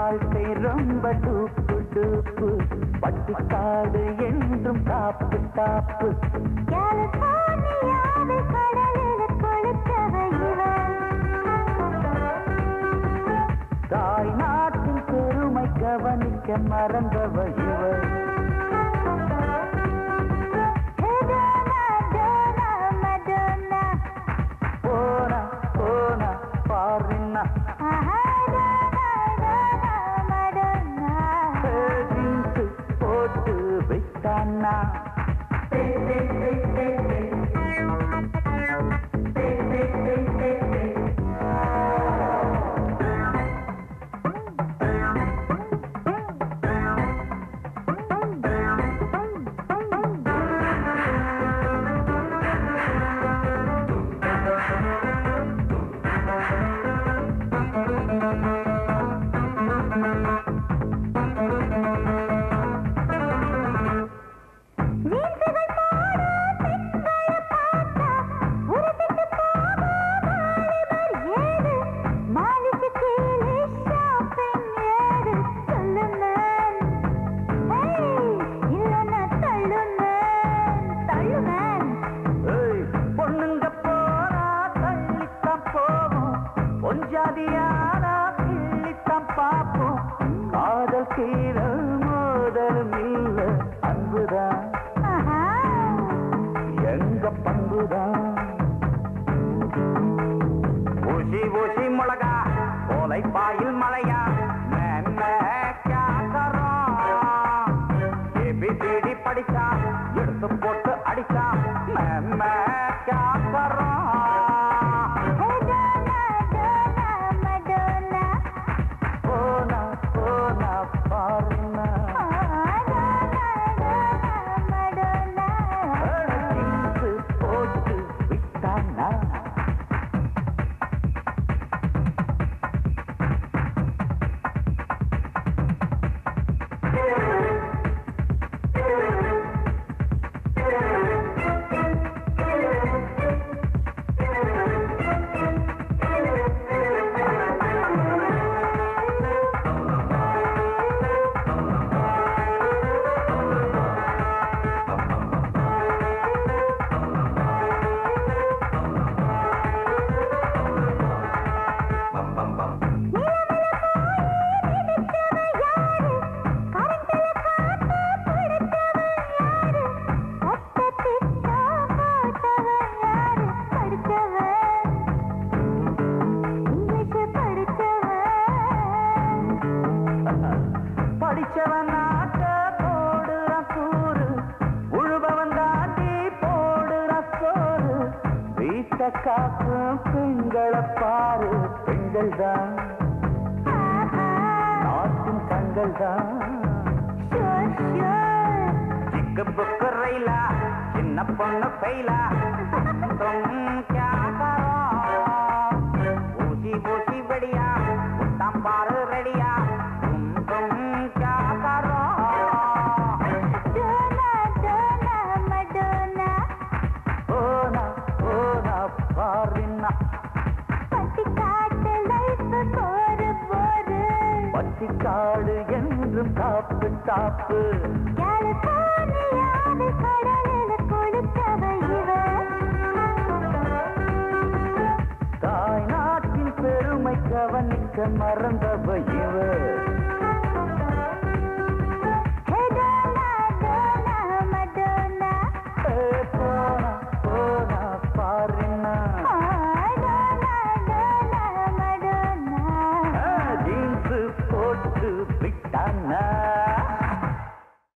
வாழ்க்கை ரொம்ப டூப்பு டூப்பு பட்டிக்காடு என்றும் காப்பு காப்பு கலிபோர்னியாவில் கடலில் குளித்தவ இவள். தாய் நாட்டின் பெருமை கவனிக்க மறந்தவ இவள் Madonna, Madonna, Madonna. போனா போனா பாருன்னா ஆஹா, Madonna, Madonna. ஜீன்ஸு போட்டு விட்டானா ஜீன்ஸுகள் போடும் பெண்களை பார்த்தா உருசிட்டு போகும் வாலிபர் ஏது? மாலுக்கு கீழே shopping ஏது? சொல்லு man. Hey, இல்லைன்னா தள்ளு man. தள்ளு man. ஏய், பொண்ணுங்க போனா தள்ளித்தான் போவோம் பொஞ்சாதியானா கிள்ளித்தான் பார்ப்போம் காதல் கீழல் மோதலும் இல்ல அன்புதான் ஆஹா. எங்க பண்புதான் ஊசி ஊசி மிளகா கோலை பாயில் மலையா மேன்மே கேக்கறோம் ஏபிசிடி படிச்சா எடுத்து போட்டு அடிச்சா மேன்மே கேக்கறோம் Madonna, Madonna, Madonna. போனா போனா பாருனா Madonna, Madonna, Madonna. ஜீன்ஸு போட்டு விட்டானா படிச்சவன் நாட்ட போடுற கூறு உழுபவன் தாண்டி போடுற சோறு வீட்ட காக்கும் பெண்களை பாரு பெண்கள் தான் நாட்டின் கண்கள் தான் சிக்கு புக்கு ரயிலா சின்ன பொண்ணு பெயிலா தும் क्या करो ஊசி ஊசி வெடியா உத்தாம் பாரு ரெடியா தும் தும் क्या करो போனா போனா பாருன்னா பட்டிக்காடு என்றும் காப்பு காப்பு தாய் நாட்டின் பெருமை கவனிக்க மறந்தவ இவ